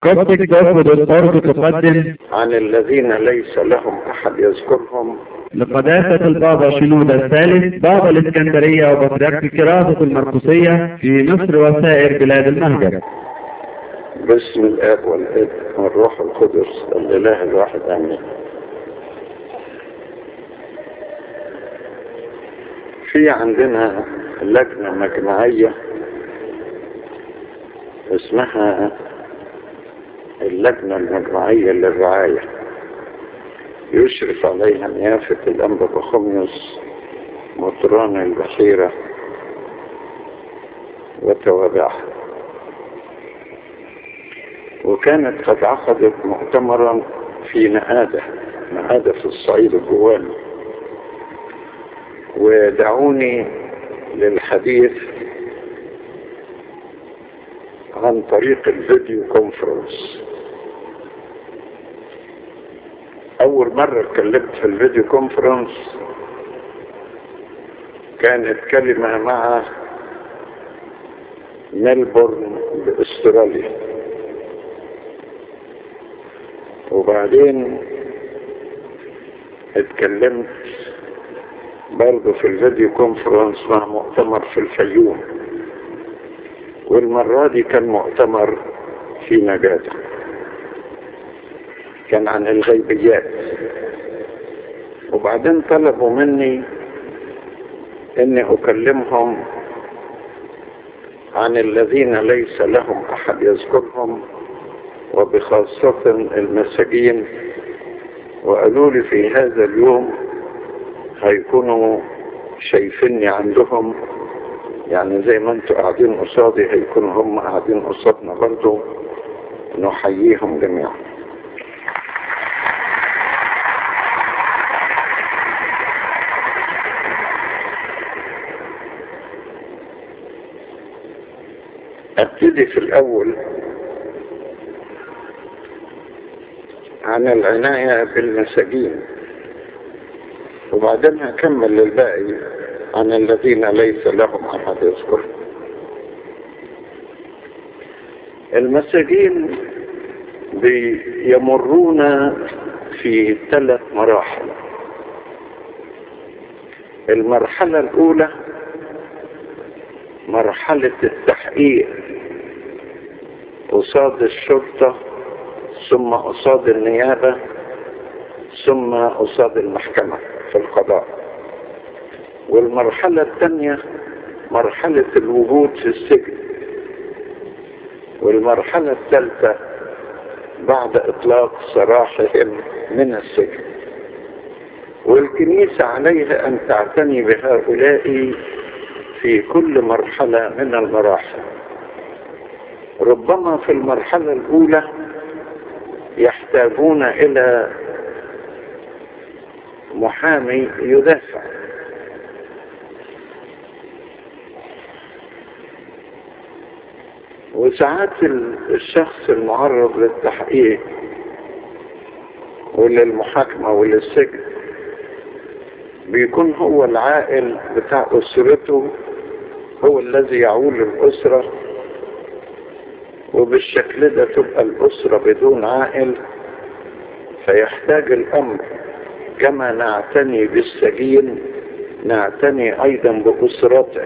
قصدك تاخد الأرض تقدم عن الذين ليس لهم أحد يذكرهم لقداسة البابا شنودة الثالث بابا الإسكندرية وبطريرك الكراسة المرقسية في مصر وسائر بلاد المهجر باسم الآب والابن والروح القدس الإله الواحد آمين في عندنا لجنة مجمعية اسمها اللجنة المجمعية للرعاية يشرف عليها نيافة الأنبا بخميس مطران البحيرة وتوابعها وكانت قد عقدت مؤتمرا في نهادة نهادة في الصعيد الجواني ودعوني للحديث عن طريق الفيديو كونفرنس أول مرة اتكلمت في الفيديو كونفرنس كانت كلمة مع ملبورن بأستراليا وبعدين اتكلمت برضه في الفيديو كونفرنس مع مؤتمر في الفيوم والمرة دي كان مؤتمر في نجاتة كان عن الغيبيات وبعدين طلبوا مني اني اكلمهم عن الذين ليس لهم احد يذكرهم وبخاصة المساجين وقالوا لي في هذا اليوم هيكونوا شايفيني عندهم يعني زي ما انتوا قاعدين قصادي هيكونوا هم قاعدين قصادنا برضو نحييهم جميعا ابتدي في الاول عن العناية بالمساجين وبعدين هكمل الباقي عن الذين ليس لهم أحد يذكر المساجين يمرون في ثلاث مراحل المرحلة الأولى مرحلة التحقيق قصاد الشرطة ثم قصاد النيابة ثم قصاد المحكمة في القضاء والمرحلة الثانية مرحلة الوجود في السجن والمرحلة الثالثة بعد إطلاق سراحهم من السجن والكنيسة عليها أن تعتني بهؤلاء في كل مرحلة من المراحل ربما في المرحلة الأولى يحتاجون إلى محامي يدافع وساعات الشخص المعرض للتحقيق وللمحاكمة وللسجن بيكون هو العائل بتاع أسرته هو الذي يعول الأسرة وبالشكل ده تبقى الأسرة بدون عائل فيحتاج الأمر كما نعتني بالسجين نعتني أيضا بأسرته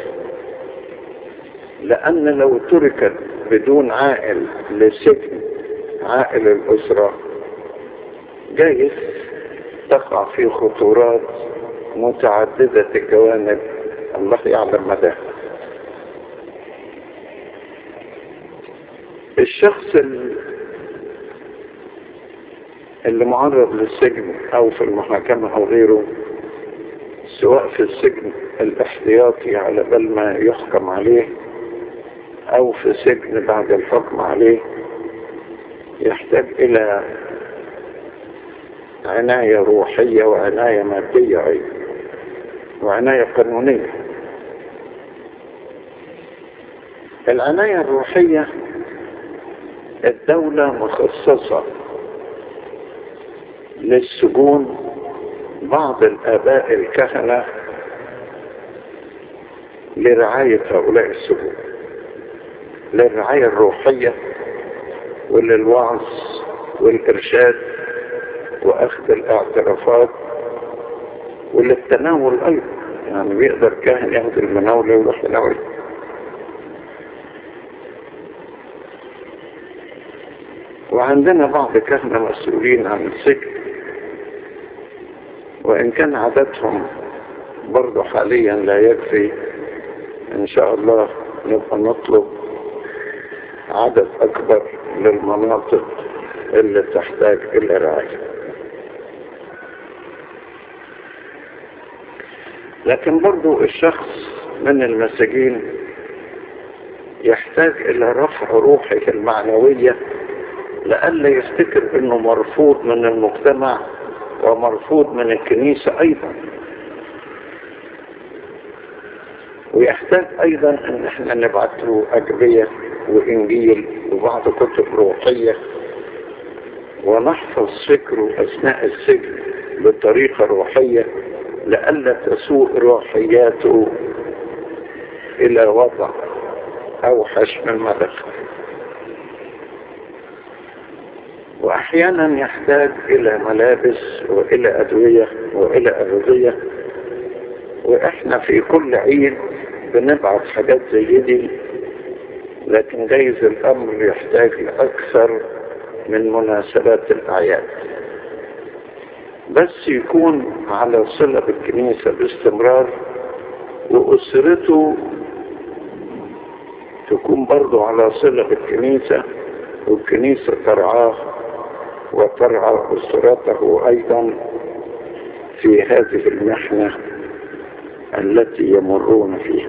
لأن لو تركت بدون عائل لسجن عائل الأسرة جايز تقع في خطورات متعددة الجوانب الله يعلم مداها الشخص اللي معرض للسجن او في المحاكمة او غيره سواء في السجن الاحتياطي على بال ما يحكم عليه او في سجن بعد الحكم عليه يحتاج الى عناية روحية وعناية مادية ايضا وعناية قانونية العناية الروحية الدولة مخصصة للسجون بعض الآباء الكهنة لرعاية هؤلاء السجون للرعاية الروحية وللوعظ والإرشاد وأخذ الاعترافات وللتناول أيضا يعني بيقدر كاهن ياخد المناولة ويروح يناول وعندنا بعض كهنة مسؤولين عن السجن وإن كان عددهم برضه حاليا لا يكفي إن شاء الله نبقى نطلب عدد أكبر للمناطق اللي تحتاج إلى رعاية لكن برضو الشخص من المساجين يحتاج إلى رفع روحه المعنوية لألا يفتكر أنه مرفوض من المجتمع ومرفوض من الكنيسة أيضا ويحتاج أيضا أن احنا نبعث له أجبية وإنجيل وبعض كتب روحية ونحفظ فكره أثناء السجن بطريقة روحية لئلا تسوء روحياته إلى وضع أوحش مما دخل وأحيانا يحتاج إلى ملابس وإلى أدوية وإلى أغذية وإحنا في كل عيد بنبعث حاجات زي دي لكن جايز الأمر يحتاج لأكثر من مناسبات الأعياد بس يكون على صلة بالكنيسة باستمرار وأسرته تكون برضو على صلة بالكنيسة والكنيسة ترعاه وترعى أسرته أيضا في هذه المحنة التي يمرون فيها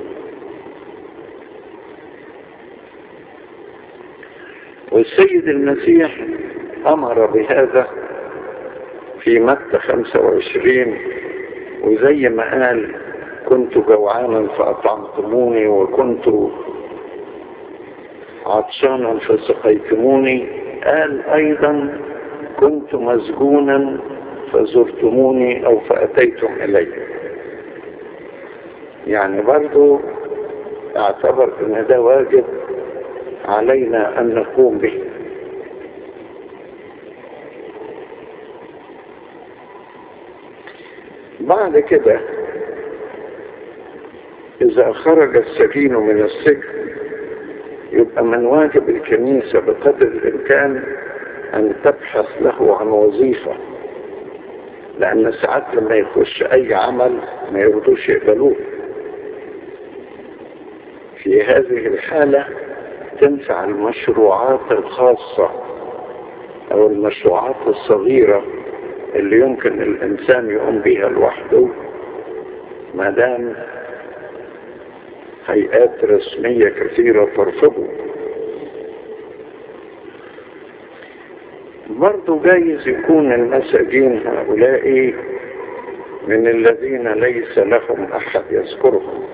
والسيد المسيح أمر بهذا في متى 25 وزي ما قال كنت جوعانا فأطعمتموني وكنت عطشانا فسقيتموني قال أيضا كنت مسجونا فزرتموني أو فأتيتم إلي يعني برضو اعتبر ان ده واجب علينا ان نقوم به بعد كده اذا خرج السجين من السجن يبقى من واجب الكنيسة بقدر الامكان ان تبحث له عن وظيفة لان ساعات لما يخش اي عمل ما يرضوش يقبلوه في هذه الحالة تنفع المشروعات الخاصة او المشروعات الصغيرة اللي يمكن الانسان يقوم بها لوحده ما دام هيئات رسمية كثيرة ترفضه برضو جايز يكون المساجين هؤلاء من الذين ليس لهم احد يذكرهم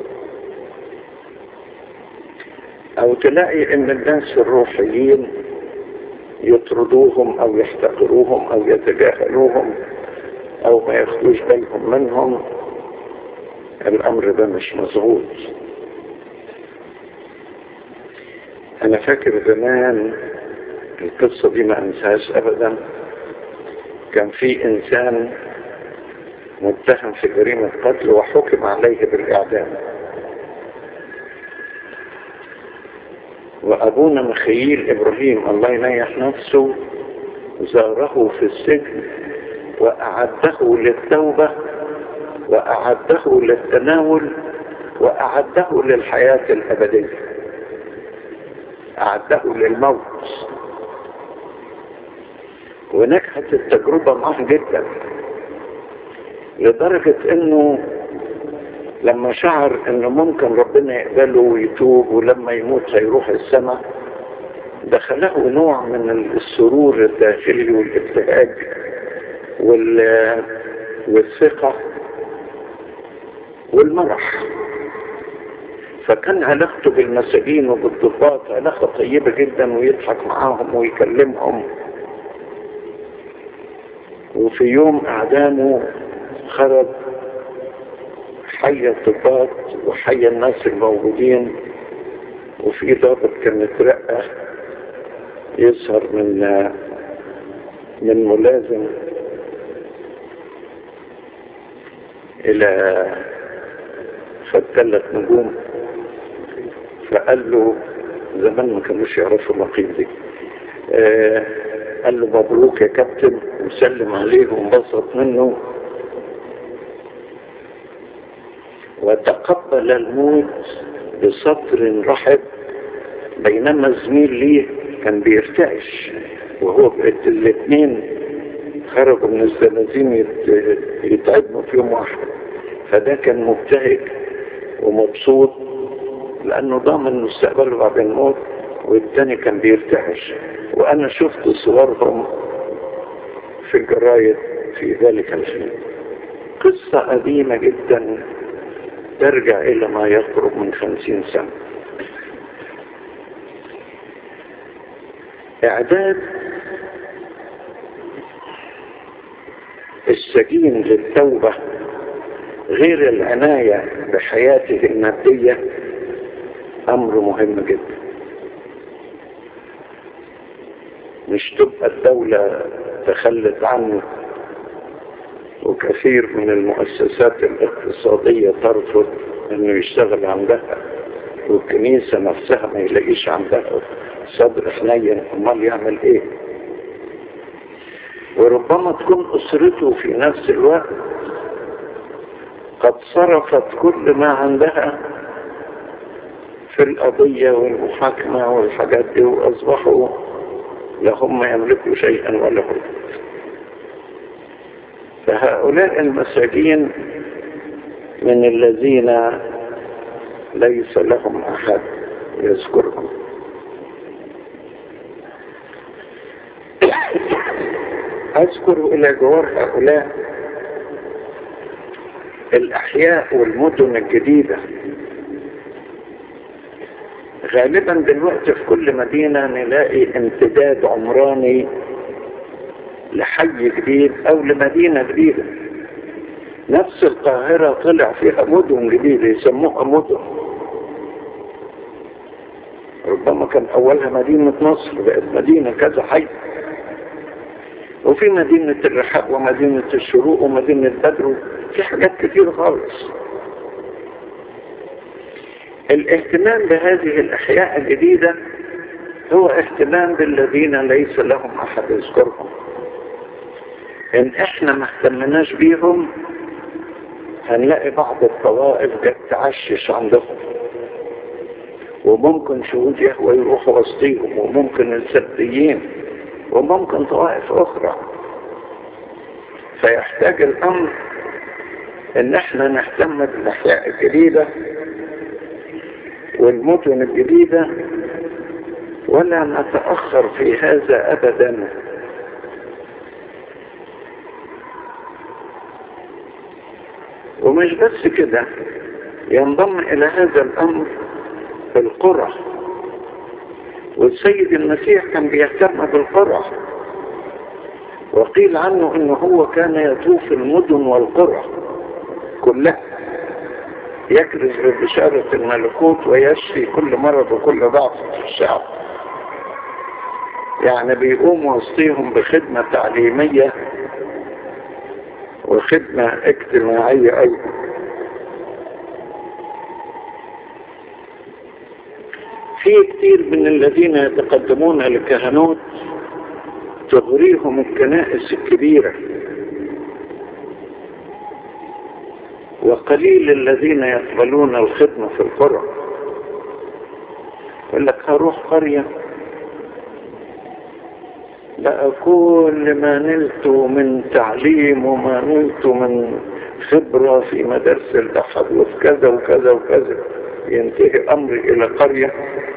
او تلاقي ان الناس الروحيين يطردوهم او يحتقروهم او يتجاهلوهم او ما ياخدوش بالهم منهم الامر ده مش مظبوط انا فاكر زمان القصة دي ما انساهاش ابدا كان في انسان متهم في جريمة قتل وحكم عليه بالاعدام وابونا مخيل ابراهيم الله ينيح نفسه زاره في السجن واعده للتوبة واعده للتناول واعده للحياة الابدية اعده للموت ونجحت التجربة معه جدا لدرجة انه لما شعر انه ممكن ربنا يقبله ويتوب ولما يموت هيروح السماء دخله نوع من السرور الداخلي والابتهاج وال... والثقة والمرح فكان علاقته بالمساجين وبالضباط علاقة طيبة جدا ويضحك معاهم ويكلمهم وفي يوم اعدامه خرج حي الضباط وحي الناس الموجودين وفي ضابط كان مترقى يسهر من من ملازم الى خد ثلاث نجوم فقال له زمان ما كانوش يعرفوا النقيب دي آه قال له مبروك يا كابتن وسلم عليه وانبسط منه وتقبل الموت بسطر رحب بينما زميل ليه كان بيرتعش وهو بقت الاثنين خرجوا من الزنازين يتعبوا في يوم واحد فده كان مبتهج ومبسوط لانه ضامن مستقبله بعد الموت والتاني كان بيرتعش وانا شفت صورهم في الجرايد في ذلك الحين قصة قديمة جدا ترجع الى ما يقرب من خمسين سنة اعداد السجين للتوبة غير العناية بحياته المادية امر مهم جدا مش تبقى الدولة تخلت عنه وكثير من المؤسسات الاقتصادية ترفض انه يشتغل عندها والكنيسة نفسها ما يلاقيش عندها صدر حنين امال يعمل ايه وربما تكون اسرته في نفس الوقت قد صرفت كل ما عندها في القضية والمحاكمة والحاجات دي واصبحوا لا هم يملكوا شيئا ولا هم فهؤلاء المساجين من الذين ليس لهم احد يذكرهم اذكر الى جوار هؤلاء الاحياء والمدن الجديدة غالبا دلوقتي في كل مدينة نلاقي امتداد عمراني لحي جديد او لمدينة جديدة نفس القاهرة طلع فيها مدن جديدة يسموها مدن ربما كان اولها مدينة نصر بقت مدينة كذا حي وفي مدينة الرحاب ومدينة الشروق ومدينة بدر في حاجات كتير خالص الاهتمام بهذه الأحياء الجديدة هو اهتمام بالذين ليس لهم أحد يذكرهم إن إحنا ما اهتمناش بيهم هنلاقي بعض الطوائف جت تعشش عندهم وممكن شهود يهوى يروحوا وسطيهم وممكن السبتيين وممكن طوائف أخرى فيحتاج الأمر إن احنا نهتم بالأحياء الجديدة والمدن الجديدة ولا نتأخر في هذا أبدا ومش بس كده ينضم إلى هذا الأمر القرى والسيد المسيح كان بيهتم بالقرى وقيل عنه انه هو كان يطوف المدن والقرى كلها يكرز ببشارة الملكوت ويشفي كل مرض وكل ضعف في الشعب يعني بيقوم وسطيهم بخدمة تعليمية وخدمة اجتماعية أيضا في كثير من الذين يتقدمون للكهنوت تغريهم الكنائس الكبيرة وقليل الذين يقبلون الخدمة في القرى يقول لك هروح قرية بقى كل ما نلته من تعليم وما نلته من خبرة في مدارس الأحد وفي كذا وكذا وكذا ينتهي أمري إلى قرية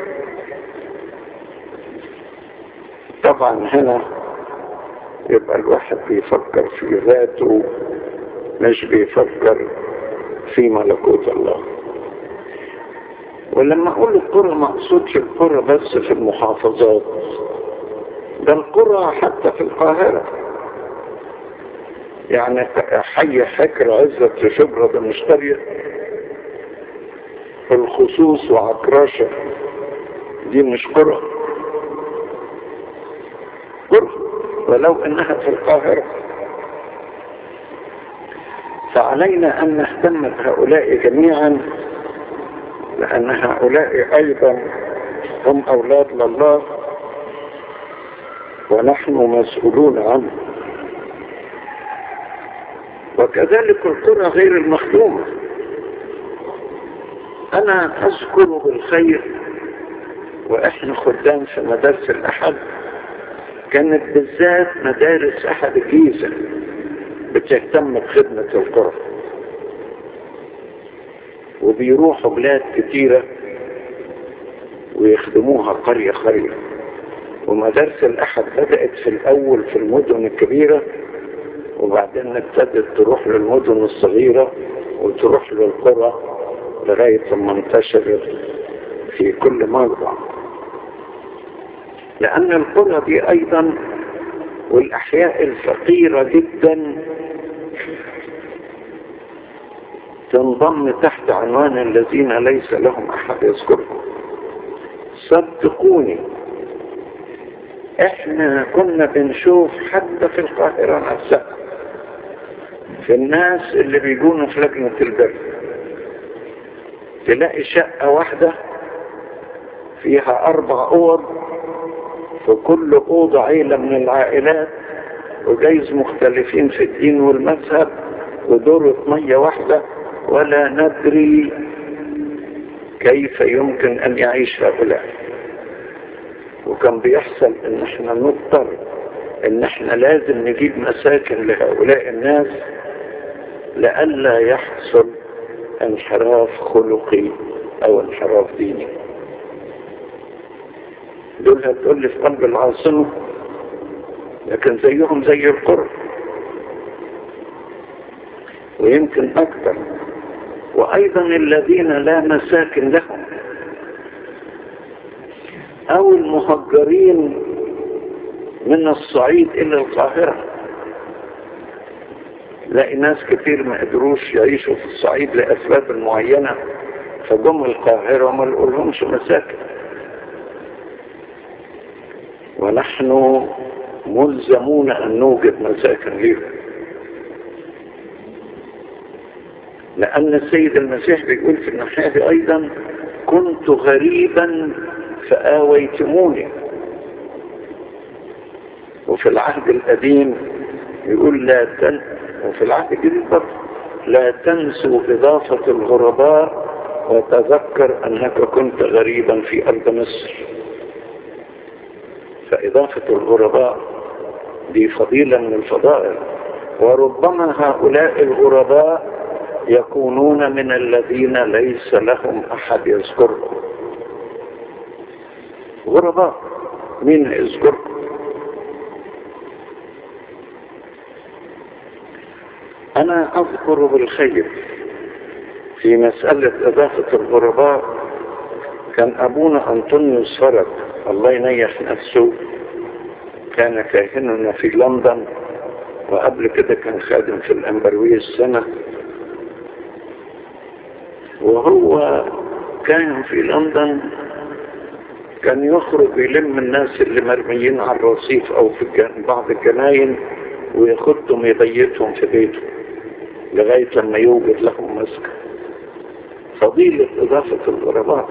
طبعا هنا يبقى الواحد بيفكر في ذاته مش بيفكر في ملكوت الله ولما اقول القرى ما اقصدش القرى بس في المحافظات ده القرى حتى في القاهرة يعني حي حكر عزة في شبرة ده مش قرية الخصوص وعكراشة دي مش قرى نذكرها ولو انها في القاهرة فعلينا ان نهتم بهؤلاء جميعا لان هؤلاء ايضا هم اولاد لله ونحن مسؤولون عنه وكذلك القرى غير المخدومة انا اذكر بالخير واحنا خدام في مدارس الاحد كانت بالذات مدارس احد الجيزة بتهتم بخدمة القرى وبيروحوا بلاد كتيرة ويخدموها قرية قرية ومدارس الأحد بدأت في الأول في المدن الكبيرة وبعدين ابتدت تروح للمدن الصغيرة وتروح للقرى لغاية ما انتشرت في كل مرة لأن القرى دي أيضا والأحياء الفقيرة جدا تنضم تحت عنوان الذين ليس لهم أحد يذكرهم صدقوني احنا كنا بنشوف حتى في القاهرة نفسها في الناس اللي بيجونا في لجنة البر تلاقي شقة واحدة فيها أربع أوض في كل أوضة عيلة من العائلات وجايز مختلفين في الدين والمذهب ودورة مية واحدة ولا ندري كيف يمكن أن يعيش هؤلاء وكان بيحصل ان احنا نضطر ان احنا لازم نجيب مساكن لهؤلاء الناس لئلا يحصل انحراف خلقي او انحراف ديني دول هتقول لي في قلب العاصمة لكن زيهم زي القرى ويمكن اكثر وايضا الذين لا مساكن لهم او المهجرين من الصعيد الى القاهرة لاقي ناس كتير ما قدروش يعيشوا في الصعيد لاسباب معينة فجم القاهرة وما لقولهمش مساكن ونحن ملزمون ان نوجد مساكن لهم لان السيد المسيح بيقول في الناحية دي ايضا كنت غريبا فآويتموني وفي العهد القديم يقول لا تن وفي العهد الجديد برضه لا تنسوا إضافة الغرباء وتذكر أنك كنت غريبا في أرض مصر فإضافة الغرباء دي فضيلة من الفضائل وربما هؤلاء الغرباء يكونون من الذين ليس لهم أحد يذكرهم غرباء مين يذكركم انا اذكر بالخير في مسألة اضافة الغرباء كان ابونا انطونيوس فرج الله ينيح نفسه كان كاهننا في لندن وقبل كده كان خادم في الامبروية السنة وهو كان في لندن كان يخرج يلم الناس اللي مرميين على الرصيف او في بعض الجناين وياخدهم يبيتهم في بيته لغاية لما يوجد لهم مسكن فضيلة إضافة الغرباء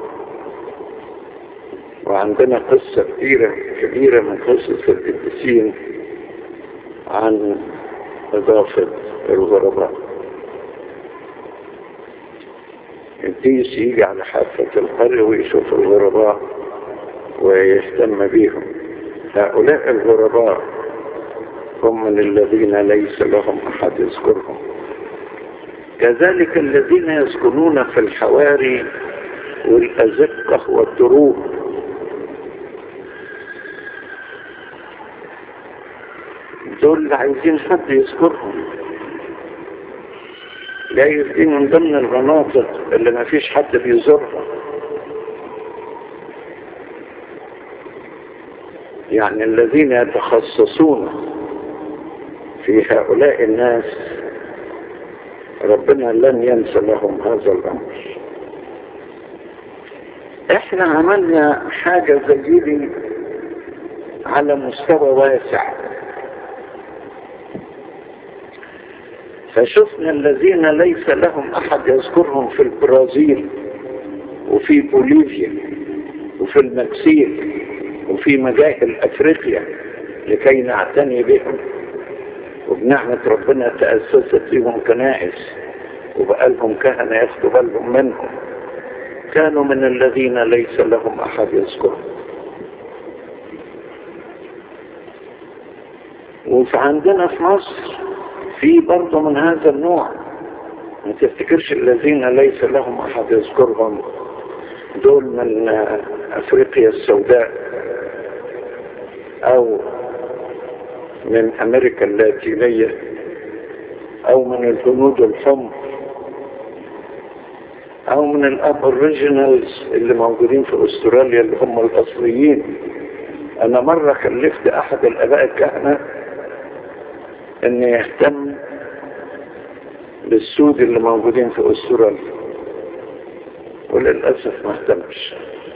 وعندنا قصة كبيرة كبيرة من قصص القديسين عن إضافة الغرباء القديس يجي على حافة القرية ويشوف الغرباء ويهتم بهم هؤلاء الغرباء هم من الذين ليس لهم أحد يذكرهم كذلك الذين يسكنون في الحواري والأزقة والدروب دول اللي عايزين حد يذكرهم جايز دي من ضمن المناطق اللي ما فيش حد بيزورها يعني الذين يتخصصون في هؤلاء الناس ربنا لن ينسى لهم هذا الأمر احنا عملنا حاجة زي دي على مستوى واسع فشفنا الذين ليس لهم احد يذكرهم في البرازيل وفي بوليفيا وفي المكسيك وفي مجاهل افريقيا لكي نعتني بهم وبنعمة ربنا تأسست فيهم كنائس وبقى لهم كهنة ياخدوا بالهم منهم كانوا من الذين ليس لهم أحد يذكرهم وفي عندنا في مصر في برضه من هذا النوع ما تفتكرش الذين ليس لهم أحد يذكرهم دول من أفريقيا السوداء أو من أمريكا اللاتينية أو من الهنود الحمر أو من الأبوريجينالز اللي موجودين في أستراليا اللي هم الأصليين أنا مرة كلفت أحد الآباء الكهنة إن يهتم بالسود اللي موجودين في أستراليا وللأسف ما اهتمش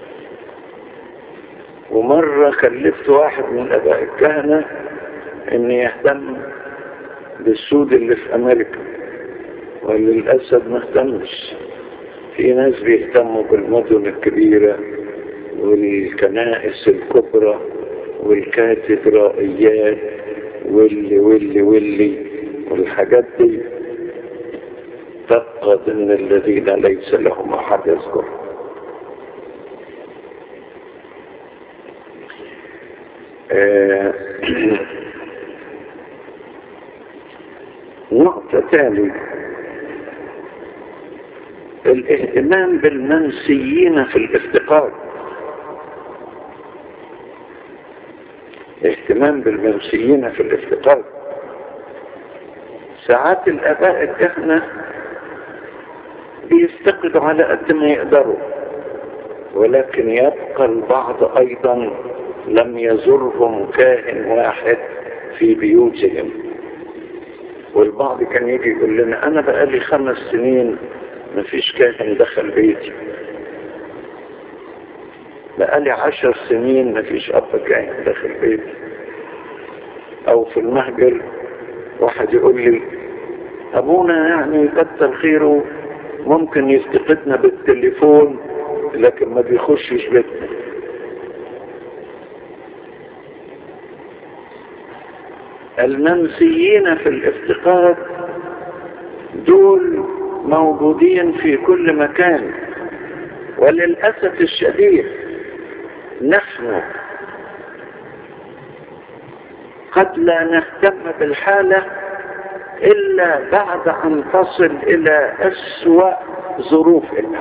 ومرة كلفت واحد من أباء الكهنة إن يهتم بالسود اللي في أمريكا وللأسف ما اهتمش في ناس بيهتموا بالمدن الكبيرة والكنائس الكبرى والكاتدرائيات واللي واللي واللي والحاجات دي تبقى ضمن الذين ليس لهم أحد يذكر آه نقطة تالي الاهتمام بالمنسيين في الافتقار اهتمام بالمنسيين في الافتقار ساعات الاباء الكهنة بيفتقدوا على قد ما يقدروا ولكن يبقى البعض ايضا لم يزرهم كاهن واحد في بيوتهم والبعض كان يجي يقول لنا انا بقالي خمس سنين مفيش كاهن دخل بيتي بقالي عشر سنين مفيش اب كاهن دخل بيتي او في المهجر واحد يقول لي ابونا يعني كتر خيره ممكن يفتقدنا بالتليفون لكن ما بيخشش بيتنا المنسيين في الافتقاد دول موجودين في كل مكان وللأسف الشديد نحن قد لا نهتم بالحالة إلا بعد أن تصل إلى أسوأ ظروفها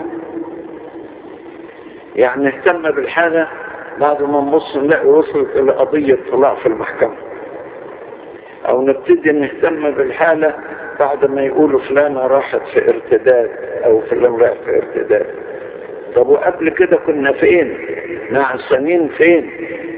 يعني نهتم بالحالة بعد ما نبص نلاقي وصلت إلى قضية طلاق في المحكمة أو نبتدي نهتم بالحالة بعد ما يقولوا فلانة راحت في ارتداد أو فلان راح في ارتداد طب وقبل كده كنا فين مع السنين فين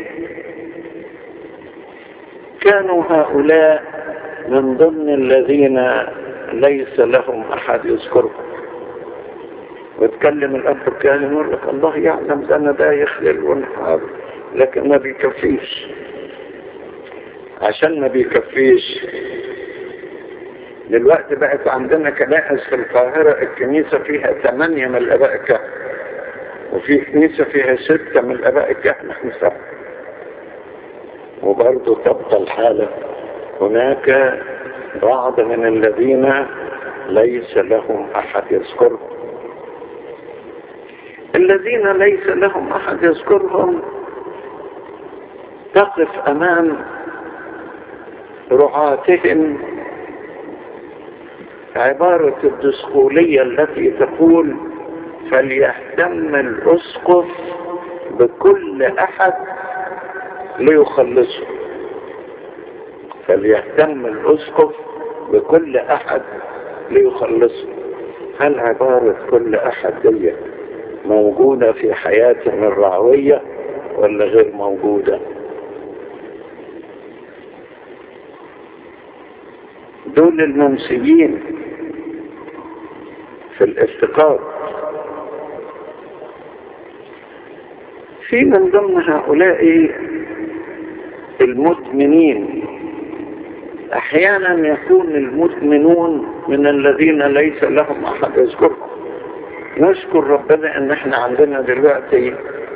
كانوا هؤلاء من ضمن الذين ليس لهم أحد يذكرهم ويتكلم الأب الكاهن يقول لك الله يعلم ده أنا ده يخلل ونحار لكن ما بيكفيش عشان ما بيكفيش دلوقتي بقت عندنا كنائس في القاهرة الكنيسة فيها ثمانية من الآباء الكهنة وفي كنيسة فيها ستة من الآباء الكهنة خمسة وبرضه تبقى الحالة هناك بعض من الذين ليس لهم أحد يذكرهم الذين ليس لهم أحد يذكرهم تقف أمام رعاتهم عبارة الدسقولية التي تقول فليهتم الأسقف بكل أحد ليخلصه فليهتم الأسقف بكل أحد ليخلصه هل عبارة كل أحد دي موجودة في حياتنا الرعوية ولا غير موجودة دول المنسيين في الافتقاد في من ضمن هؤلاء المدمنين احيانا يكون المدمنون من الذين ليس لهم احد يذكرهم نشكر ربنا ان احنا عندنا دلوقتي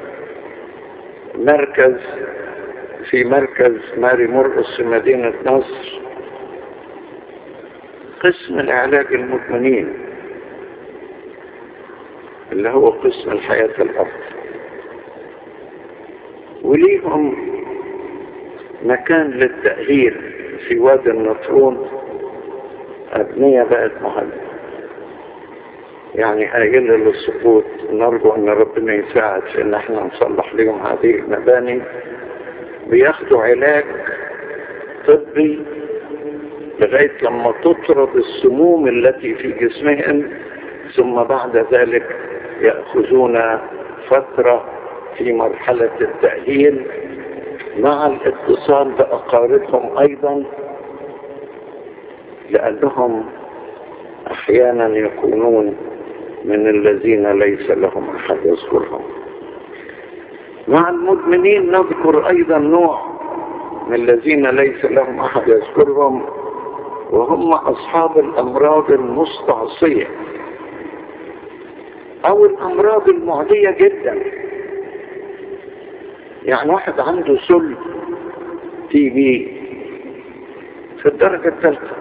مركز في مركز ماري مرقس في مدينة نصر قسم العلاج المدمنين اللي هو قسم الحياة الأرض وليهم مكان للتأهيل في وادي النطرون أبنية بقت مهمة يعني قايلة للسقوط نرجو أن ربنا يساعد في أن احنا نصلح لهم هذه المباني بياخدوا علاج طبي لغاية لما تطرد السموم التي في جسمهم ثم بعد ذلك يأخذون فترة في مرحلة التأهيل مع الاتصال بأقاربهم أيضا لأنهم أحيانا يكونون من الذين ليس لهم أحد يذكرهم مع المدمنين نذكر أيضا نوع من الذين ليس لهم أحد يذكرهم وهم أصحاب الأمراض المستعصية أو الأمراض المعدية جدا يعني واحد عنده سل تي بي في الدرجة الثالثة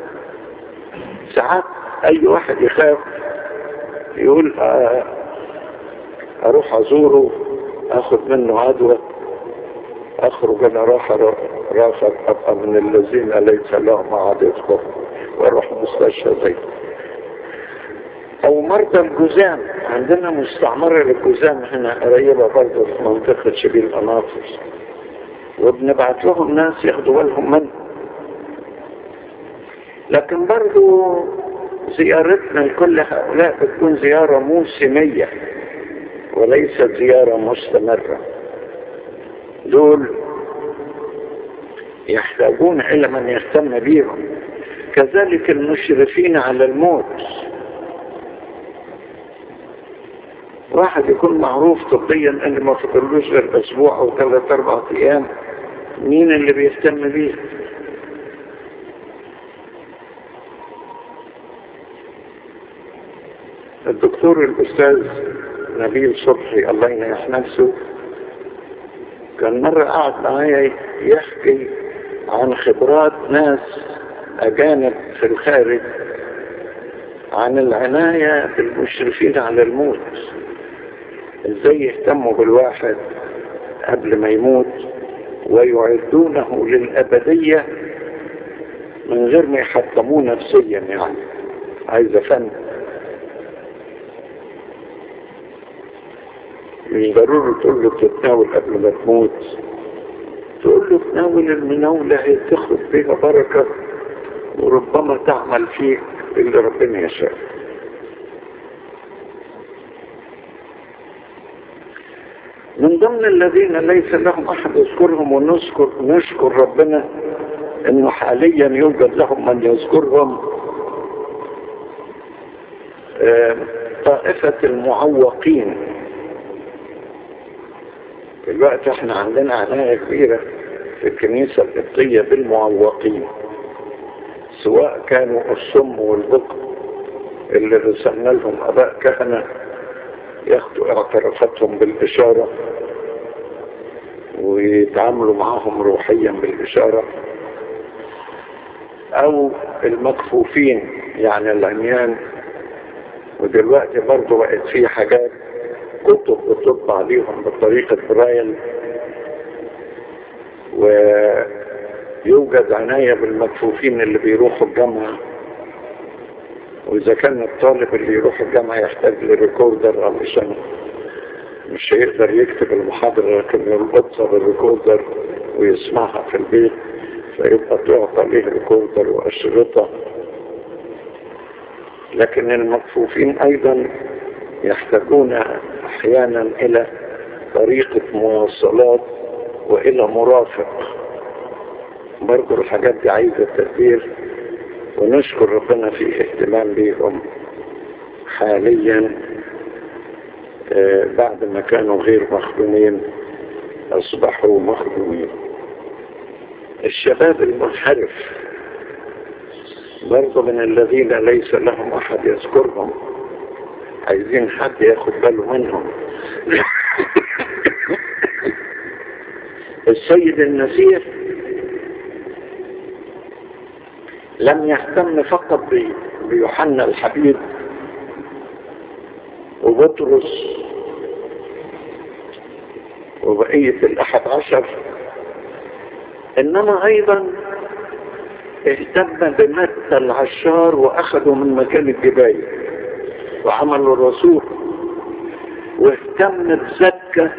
ساعات أي واحد يخاف يقول آه أروح أزوره أخذ منه عدوى أخرج أنا راح رافض أبقى من الذين ليس لهم عاد يذكر وأروح مستشفى زي أو مرضى الجزام عندنا مستعمرة للجزام هنا قريبة برضه في منطقة شبيل القناطر وبنبعت لهم ناس ياخدوا بالهم منه لكن برضه زيارتنا لكل هؤلاء بتكون زيارة موسمية وليست زيارة مستمرة دول يحتاجون إلى من يهتم بهم كذلك المشرفين على الموت واحد يكون معروف طبيا ان ما فضلوش غير اسبوع او ثلاث اربع ايام مين اللي بيهتم بيه الدكتور الاستاذ نبيل صبحي الله ينيح نفسه كان مرة قعد معايا يحكي عن خبرات ناس أجانب في الخارج عن العناية بالمشرفين على الموت ازاي يهتموا بالواحد قبل ما يموت ويعدونه للأبدية من غير ما يحطموه نفسيا يعني عايزة فن مش ضروري تقول له تتناول قبل ما تموت تقول له تناول المناولة هي تخرج فيها بركة وربما تعمل فيك اللي ربنا يشاء من ضمن الذين ليس لهم احد يذكرهم ونذكر نشكر ربنا انه حاليا يوجد لهم من يذكرهم طائفة المعوقين دلوقتي احنا عندنا عناية كبيرة في الكنيسة القبطية بالمعوقين سواء كانوا الصم والبكر اللي رسلنا لهم اباء كهنة ياخدوا اعترافاتهم بالاشارة ويتعاملوا معهم روحيا بالاشارة او المكفوفين يعني العميان ودلوقتي برضه بقت في حاجات كتب بتطبع عليهم بطريقة برايل ويوجد عناية بالمكفوفين اللي بيروحوا الجامعة وإذا كان الطالب اللي يروح الجامعة يحتاج لريكوردر علشان مش هيقدر يكتب المحاضرة لكن يربطها بالريكوردر ويسمعها في البيت فيبقى تعطى ليه ريكوردر وأشرطة لكن المكفوفين أيضا يحتاجون أحيانا إلى طريقة مواصلات وإلى مرافق برضو الحاجات دي عايزة تدبير ونشكر ربنا في اهتمام بيهم حاليا آه بعد ما كانوا غير مخدومين أصبحوا مخدومين الشباب المنحرف برضه من الذين ليس لهم احد يذكرهم عايزين حد ياخد باله منهم السيد المسيح لم يهتم فقط بيوحنا الحبيب وبطرس وبقية الأحد عشر إنما أيضا اهتم بمتى العشار وأخذوا من مكان الجباية وعملوا الرسول واهتم بزكة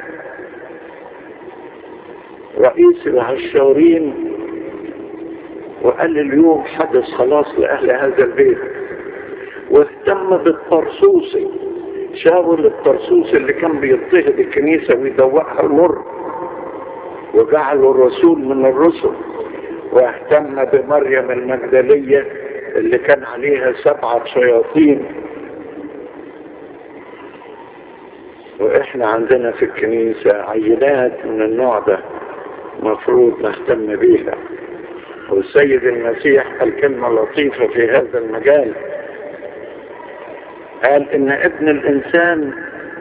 رئيس العشارين وقال اليوم حدث خلاص لأهل هذا البيت واهتم بالطرسوسي شاور الطرسوس اللي كان بيضطهد الكنيسة ويدوقها المر وجعله الرسول من الرسل واهتم بمريم المجدلية اللي كان عليها سبعة شياطين واحنا عندنا في الكنيسة عينات من النوع ده مفروض نهتم بيها والسيد المسيح قال كلمة لطيفة في هذا المجال قال ان ابن الانسان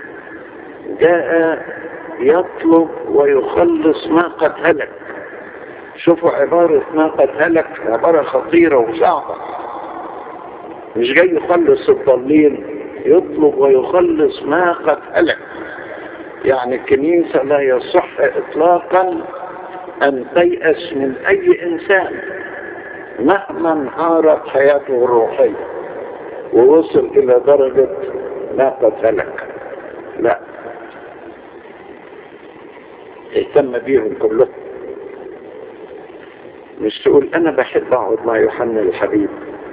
جاء يطلب ويخلص ما قد هلك شوفوا عبارة ما قد هلك عبارة خطيرة وصعبة مش جاي يخلص الضالين يطلب ويخلص ما قد هلك يعني الكنيسة لا يصح اطلاقا ان تيأس من اي انسان مهما انهارت حياته الروحيه ووصل الى درجة ما قد هلك لا اهتم بيهم كلهم مش تقول انا بحب اقعد مع يوحنا الحبيب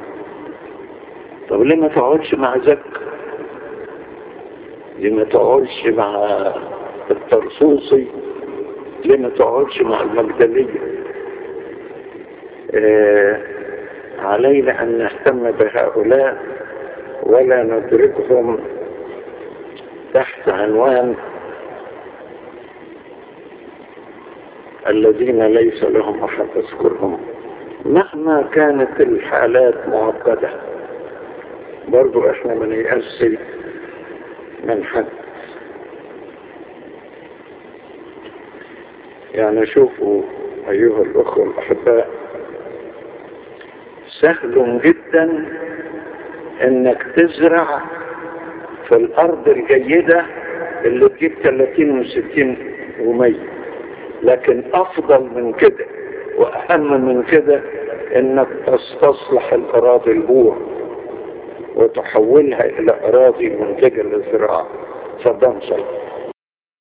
طب ليه ما تقعدش مع زك ليه ما تقعدش مع الطرسوسي ليه ما تقعدش مع المجدلية آه علينا ان نهتم بهؤلاء ولا ندركهم تحت عنوان الذين ليس لهم احد يذكرهم مهما كانت الحالات معقدة برضو احنا ما نيأس من حد يعني شوفوا ايها الاخوة الاحباء سهل جدا انك تزرع في الارض الجيدة اللي تجيب 30 و60 و100 لكن افضل من كده واهم من كده انك تستصلح الاراضي البور وتحولها الى اراضي منتجة للزراعة صدام صلى